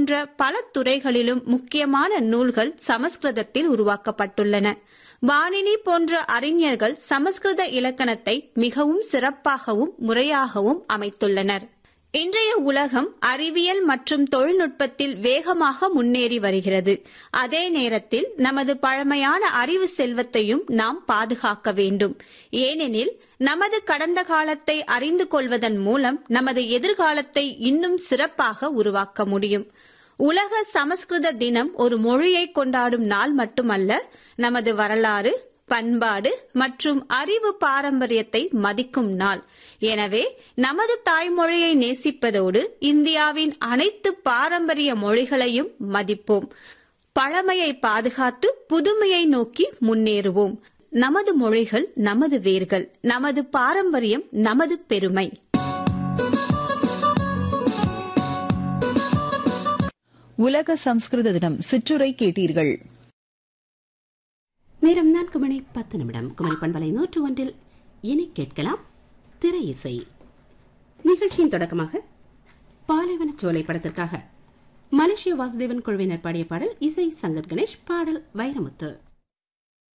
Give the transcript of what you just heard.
போன்ற பல துறைகளிலும் முக்கியமான நூல்கள் சமஸ்கிருதத்தில் உருவாக்கப்பட்டுள்ளன வாணினி போன்ற அறிஞர்கள் சமஸ்கிருத இலக்கணத்தை மிகவும் சிறப்பாகவும் முறையாகவும் அமைத்துள்ளனர் இன்றைய உலகம் அறிவியல் மற்றும் தொழில்நுட்பத்தில் வேகமாக முன்னேறி வருகிறது அதே நேரத்தில் நமது பழமையான அறிவு செல்வத்தையும் நாம் பாதுகாக்க வேண்டும் ஏனெனில் நமது கடந்த காலத்தை அறிந்து கொள்வதன் மூலம் நமது எதிர்காலத்தை இன்னும் சிறப்பாக உருவாக்க முடியும் உலக சமஸ்கிருத தினம் ஒரு மொழியை கொண்டாடும் நாள் மட்டுமல்ல நமது வரலாறு பண்பாடு மற்றும் அறிவு பாரம்பரியத்தை மதிக்கும் நாள் எனவே நமது தாய்மொழியை நேசிப்பதோடு இந்தியாவின் அனைத்து பாரம்பரிய மொழிகளையும் மதிப்போம் பழமையை பாதுகாத்து புதுமையை நோக்கி முன்னேறுவோம் நமது மொழிகள் நமது வேர்கள் நமது பாரம்பரியம் நமது பெருமை உலக சம்ஸ்கிருத தினம் சிற்றுரை கேட்டீர்கள் நேரம் நான்கு மணி பத்து நிமிடம் குமரி பண்பலை நூற்று ஒன்றில் இனி கேட்கலாம் திரை இசை நிகழ்ச்சியின் தொடக்கமாக பாலைவன சோலை படத்திற்காக மலேசிய வாசுதேவன் குழுவினர் பாடிய பாடல் இசை சங்கர் கணேஷ் பாடல் வைரமுத்து